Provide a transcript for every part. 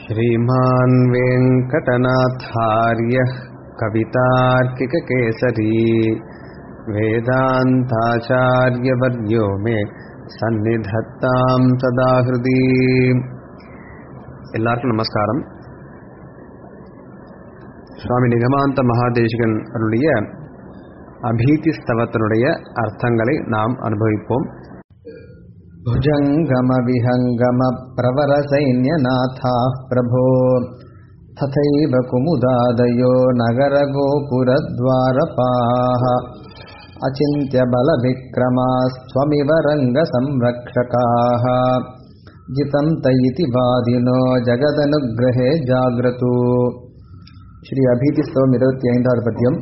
श्रीमान् वेङ्कटनाथार्यः कवितार्किककेसरी वेदान्ताचार्यवर्यो मे சந்நிதத்தாம் சதா ஹிருதி எல்லாருக்கும் நமஸ்காரம் சுவாமி நிகமாந்த மகாதேசிகன் அருளிய அபீதி ஸ்தவத்தினுடைய அர்த்தங்களை நாம் அனுபவிப்போம் भुजङ्गमविहङ्गमप्रवरसैन्यनाथाः प्रभो तथैव कुमुदादयो नगरगोपुरद्वारपाः अचिन्त्यबलविक्रमास्त्वमिव रङ्गसंरक्षकाः जितं त इति वादिनो जगदनुग्रहे जाग्रतु ஸ்ரீ அபீதிஸ்தவம் இருபத்தி ஐந்தாவது பத்தியம்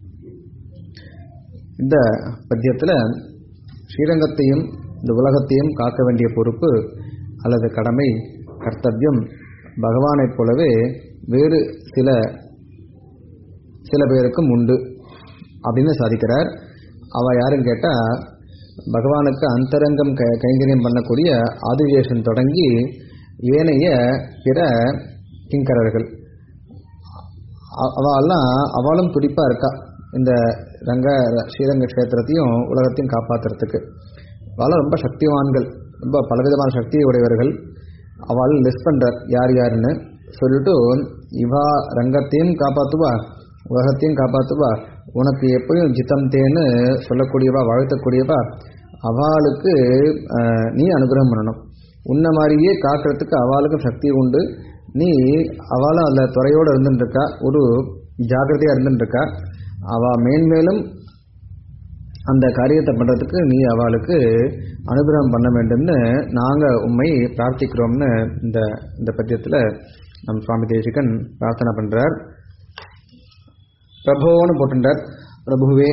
இந்த பத்தியத்தில் ஸ்ரீரங்கத்தையும் இந்த உலகத்தையும் காக்க வேண்டிய பொறுப்பு அல்லது கடமை கர்த்தவியம் பகவானைப் போலவே வேறு சில சில பேருக்கும் உண்டு அப்படின்னு சாதிக்கிறார் அவ யாருன்னு கேட்டால் பகவானுக்கு அந்தரங்கம் க கைங்கரியம் பண்ணக்கூடிய ஆதிசேஷன் தொடங்கி ஏனைய பிற கிங்கரர்கள் அவெல்லாம் அவளும் துடிப்பாக இருக்கா இந்த ரங்க ஸ்ரீரங்க க்ஷேத்திரத்தையும் உலகத்தையும் காப்பாற்றுறதுக்கு அவளும் ரொம்ப சக்திவான்கள் ரொம்ப பலவிதமான சக்தி உடையவர்கள் அவள் லிஸ்ட் பண்ணுறார் யார் யாருன்னு சொல்லிட்டு இவா ரங்கத்தையும் காப்பாற்றுவா உலகத்தையும் காப்பாற்றுவா உனக்கு எப்பயும் ஜித்தம் தேன்னு சொல்லக்கூடியவா வாழ்த்தக்கூடியவா அவளுக்கு நீ அனுகிரகம் பண்ணணும் உன்ன மாதிரியே காக்கிறதுக்கு அவளுக்கும் சக்தி உண்டு நீ அவளும் அதில் துறையோடு இருந்துட்டுருக்கா ஒரு ஜாக்கிரதையாக இருந்துட்டுருக்கா அவள் மேன்மேலும் அந்த காரியத்தை பண்ணுறதுக்கு நீ அவளுக்கு அனுகிரகம் பண்ண வேண்டும்னு நாங்கள் உண்மை பிரார்த்திக்கிறோம்னு இந்த இந்த பத்தியத்தில் நம் சுவாமி தேசிகன் பிரார்த்தனை பண்ணுறார் பிரபோன்னு போட்டுட்டார் பிரபுவே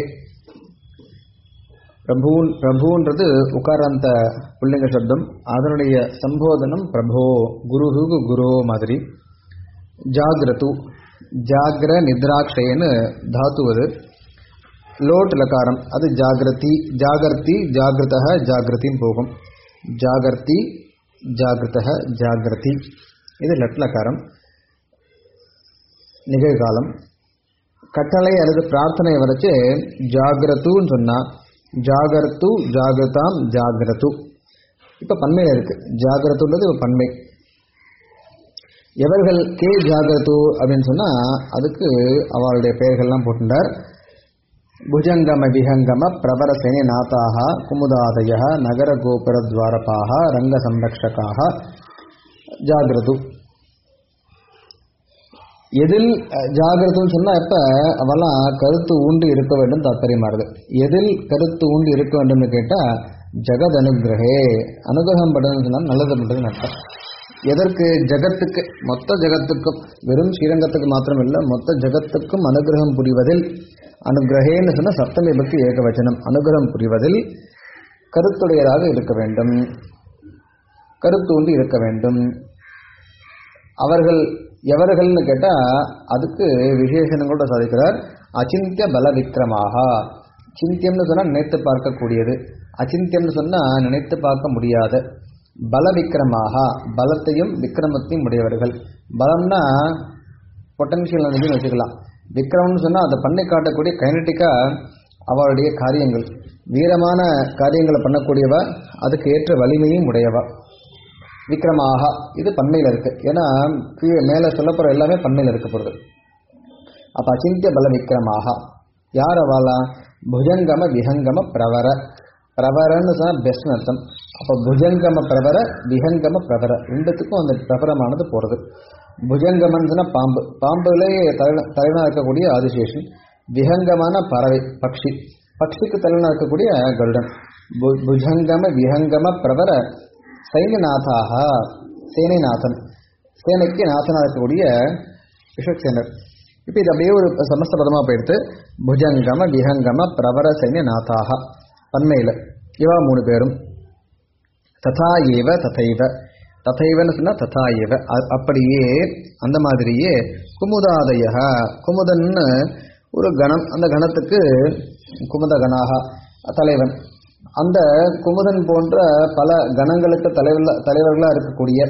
பிரபுன் பிரபுன்றது உகாராந்த புல்லிங்க சப்தம் அதனுடைய சம்போதனம் பிரபோ குருஹுகு குரு மாதிரி ஜாகிரது ஜாகிர நித்ராட்சயன்னு தாத்துவது லோட் லகாரம் அது ஜாகிரதி ஜாகர்த்தி ஜாகிரத ஜாகிரதின்னு போகும் ஜாகர்த்தி ஜாகிரத ஜாகிரதி இது லட்லகாரம் நிகழ்காலம் கட்டளை அல்லது பிரார்த்தனை வரைச்சு ஜாகிரத்துன்னு சொன்னால் ஜாகர்த்து ஜாகிரதாம் ஜாகிரது இப்போ பன்மையில் இருக்கு ஜாகிரத்துன்றது இப்போ பன்மை எவர்கள் கே ஜாகிரது அப்படின்னு சொன்னால் அதுக்கு அவளுடைய பெயர்கள்லாம் போட்டுட்டார் புஜங்கம விஹங்கம பிரபரசேனே நாத்தாக குமுதாதய நகர கோபுரத்வாரபாக ரங்க சம்ரக்ஷகாக ஜாகிரது எதில் ஜாகிரதுன்னு சொன்னால் இப்போ அவெல்லாம் கருத்து ஊண்டு இருக்க வேண்டும் தாற்பயமாறுது எதில் கருத்து ஊண்டு இருக்க வேண்டும்னு கேட்டால் ஜெகத் அனுகிரகே அனுகிரகம் பண்ணுறதுன்னு சொன்னால் நல்லது பண்ணுறதுன்னு அர்த்தம் எதற்கு ஜகத்துக்கு மொத்த ஜகத்துக்கும் வெறும் ஸ்ரீரங்கத்துக்கு மாத்திரம் இல்லை மொத்த ஜகத்துக்கும் அனுகிரகம் புரிவதில் அனுகிரகேன்னு சொன்னால் சப்தமி பக்தி ஏகவச்சனம் அனுகிரகம் புரிவதில் கருத்துடையதாக இருக்க வேண்டும் கருத்து உண்டு இருக்க வேண்டும் அவர்கள் எவர்கள்னு கேட்டால் அதுக்கு விசேஷனங்களோட சாதிக்கிறார் அச்சிந்திய பல விக்ரமாக சிந்தியம்னு சொன்னால் நினைத்து பார்க்கக்கூடியது அச்சிந்தியம்னு சொன்னால் நினைத்து பார்க்க முடியாத பல விக்ரமாக பலத்தையும் விக்ரமத்தையும் உடையவர்கள் பலம்னா பொட்டன்ஷியல் எனர்ஜின்னு வச்சுக்கலாம் விக்ரம்னு சொன்னால் அதை பண்ணி காட்டக்கூடிய கைனட்டிக்காக அவளுடைய காரியங்கள் வீரமான காரியங்களை பண்ணக்கூடியவ அதுக்கு ஏற்ற வலிமையும் உடையவா விக்ரமாக இது பன்மையில் இருக்கு ஏன்னா கீழே மேலே சொல்லப்போகிற எல்லாமே பன்மையில் இருக்க போகிறது அப்போ அச்சிந்திய பல விக்ரமாக யார் அவாளா புஜங்கம விஹங்கம பிரவர பிரவரன்னு சொன்னால் பெஸ்ட்னு அர்த்தம் அப்போ புஜங்கம பிரவர விஹங்கம பிரவர ரெண்டுத்துக்கும் அந்த பிரபரமானது போகிறது புஜங்கமன் சொன்னால் பாம்பு பாம்புலேயே தலை தலைவனாக இருக்கக்கூடிய ஆதிசேஷன் விஹங்கமான பறவை பக்ஷி பக்ஷிக்கு தலைவனாக இருக்கக்கூடிய கருடன் புஜங்கம விஹங்கம பிரவர சைன்யநாதாக சேனைநாதன் சேனைக்கு நாதனாக இருக்கக்கூடிய விஸ்வக்சேனர் இப்போ இது அப்படியே ஒரு சமஸ்த பதமாக போயிடுத்து புஜங்கம விஹங்கம பிரவர சைன்யநாதாக பன்மையில் இவா மூணு பேரும் ததா ஏவ ததைவ ததைவன்னு சொன்னால் ததா ஏவ அப்படியே அந்த மாதிரியே குமுதாதய குமுதன்னு ஒரு கணம் அந்த கணத்துக்கு குமுத கணாக தலைவன் அந்த குமுதன் போன்ற பல கணங்களுக்கு தலைவர் தலைவர்களாக இருக்கக்கூடிய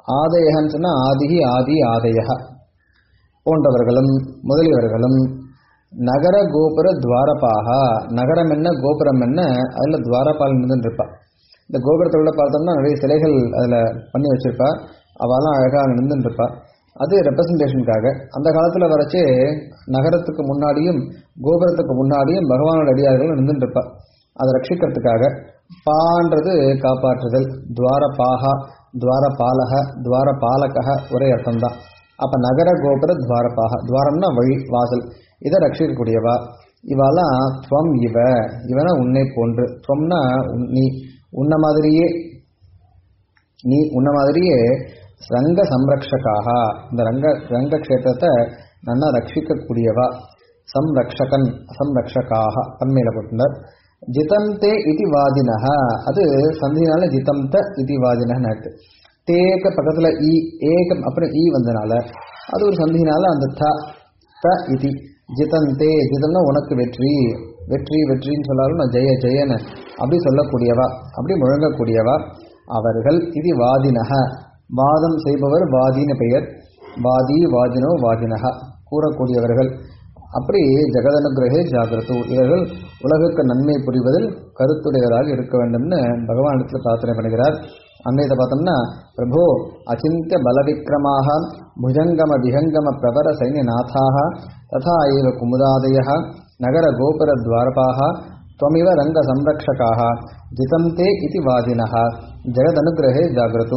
ஆதயகன்னு சொன்னால் ஆதிகி ஆதி ஆதய போன்றவர்களும் முதலியவர்களும் நகர கோபுர துவாரபாக நகரம் என்ன கோபுரம் என்ன அதில் துவாரபால் நின்று இருப்பா இந்த கோபுரத்தை உள்ள பார்த்தோம்னா நிறைய சிலைகள் அதில் பண்ணி வச்சிருப்பா அவெல்லாம் அழகாக நின்று இருப்பா அது ரெப்ரசன்டேஷனுக்காக அந்த காலத்தில் வரைச்சே நகரத்துக்கு முன்னாடியும் கோபுரத்துக்கு முன்னாடியும் பகவானோட அடியார்கள் நின்று இருப்பா அதை ரட்சிக்கிறதுக்காக பான்றது காப்பாற்றுதல் துவாரபாகா துவாரபாலக துவாரபாலக ஒரே அர்த்தம் தான் அப்போ நகர கோபுர துவாரபாக துவாரம்னா வழி வாசல் இதை ரட்சிக்கக்கூடியவா இவாலாம் துவம் இவ இவனா உன்னை போன்று துவம்னா உன்- நீ உன்ன மாதிரியே நீ உன்ன மாதிரியே ரங்க சம்ரக்ஷகாக இந்த ரங்க ரங்க க்ஷேத்திரத்தை நல்லா ரட்சிக்கக்கூடியவா சம்ரக்ஷகன் சம்ரக்ஷகாக பன்மையில போட்டுனர் ஜிதந்தே இதி வாதினஹ அது சந்தினால ஜிதந்த இதி வாதினஹன்னு ஆயிடுது தேக்க பக்கத்துல ஈ ஏகம் அப்புறம் ஈ வந்தனால அது ஒரு சந்தினால அந்த த த இதி ஜிதந்தே ஜிதம்னா உனக்கு வெற்றி வெற்றி வெற்றின்னு சொன்னாலும் நான் ஜெய ஜெயன்னு அப்படி சொல்லக்கூடியவா அப்படி முழங்கக்கூடியவா அவர்கள் இது வாதினக வாதம் செய்பவர் வாதின பெயர் வாதி வாதினோ வாதினக கூறக்கூடியவர்கள் அப்படி ஜெகதனுகிரகே ஜாகிரது இவர்கள் உலகுக்கு நன்மை புரிவதில் கருத்துடையவராக இருக்க வேண்டும்னு பகவானிடத்தில் பிரார்த்தனை பண்ணுகிறார் அன்னையத்தை பார்த்தோம்னா பிரபு அச்சிந்திய பலவிக்ரமாக புஜங்கம விஹங்கம பிரபர சைன்யநாதாக ததா ஏவ குமுதாதய நகர கோபுர துவாரபாக त्वमिव रङ्गसंरक्षकाः जितं ते इति वादिनः जगदनुग्रहे जाग्रतु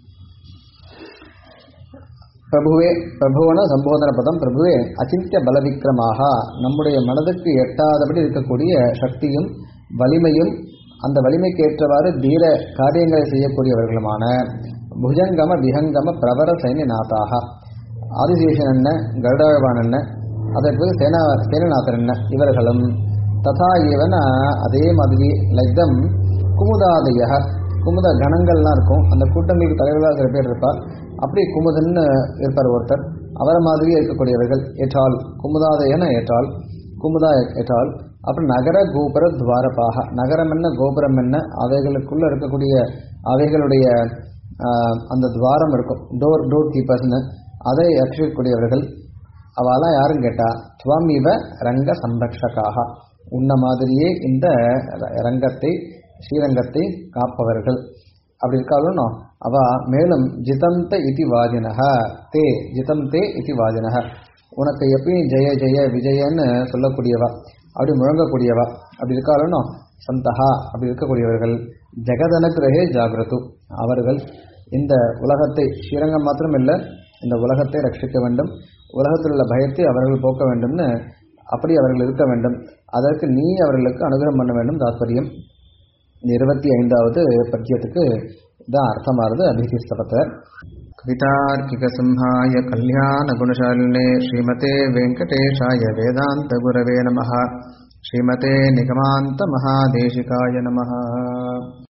பிரபுவே பிரபுவன சம்போதன பதம் பிரபுவே அச்சிந்திய பலவிக்ரமாக நம்முடைய மனதுக்கு எட்டாதபடி இருக்கக்கூடிய சக்தியும் வலிமையும் அந்த வலிமைக்கு ஏற்றவாறு தீர காரியங்களை செய்யக்கூடியவர்களுமான புஜங்கம விஹங்கம பிரபர சைன்யநாதாக ஆதிசேஷன் என்ன கருடாழ்வான் என்ன அதற்கு சேனா சேனநாதன் என்ன இவர்களும் ததா இவன அதே மாதிரி லைக்தம் குமுதாதய குமுத கணங்கள்லாம் இருக்கும் அந்த கூட்டங்களுக்கு தலைவர்களாக சில பேர் இருப்பார் அப்படி குமுதன்னு இருப்பார் ஒருத்தர் அவரை மாதிரியே இருக்கக்கூடியவர்கள் ஏற்றால் குமுதாதயன ஏற்றால் குமுதா ஏற்றால் அப்புறம் நகர கோபுர துவாரபாக நகரம் என்ன கோபுரம் என்ன அவைகளுக்குள்ள இருக்கக்கூடிய அவைகளுடைய ஆஹ், அந்த துவாரம் இருக்கும் டோர் டோர் கீப்பர்ஸ்னு அதை ரட்சிக்கக்கூடியவர்கள் அவெல்லாம் யாரும் கேட்டா துவம் இவ ரங்க சம்ரக்ஷகாக உன்ன மாதிரியே இந்த ர- ரங்கத்தை ஸ்ரீரங்கத்தை காப்பவர்கள் அப்படி இருக்காலும் அவ மேலும் ஜிதந்த இதி வாதினக தே ஜிதம் தே இதி வாதினக உனக்கு எப்பயும் ஜெய ஜெய விஜயன்னு சொல்லக்கூடியவா அப்படி முழங்கக்கூடியவா அப்படி இருக்காலும் சந்தகா அப்படி இருக்கக்கூடியவர்கள் ஜெகதனுகிரகே ஜாகிரது அவர்கள் இந்த உலகத்தை ஸ்ரீரங்கம் மாத்திரம் இல்லை இந்த உலகத்தை ரட்சிக்க வேண்டும் உலகத்தில் உள்ள பயத்தை அவர்கள் போக்க வேண்டும்னு அப்படி அவர்கள் இருக்க வேண்டும் அதற்கு நீ அவர்களுக்கு அனுகிரகம் பண்ண வேண்டும் தாத்பரியம் இந்த இருபத்தி ஐந்தாவது பத்தியத்துக்கு இதான் அர்த்தமானது அபிகிஸ்தபத்தை कवितार्किकसिंहाय कल्याणगुणशालिने श्रीमते वेङ्कटेशाय वेदान्तगुरवे नमः श्रीमते निगमान्तमहादेशिकाय नमः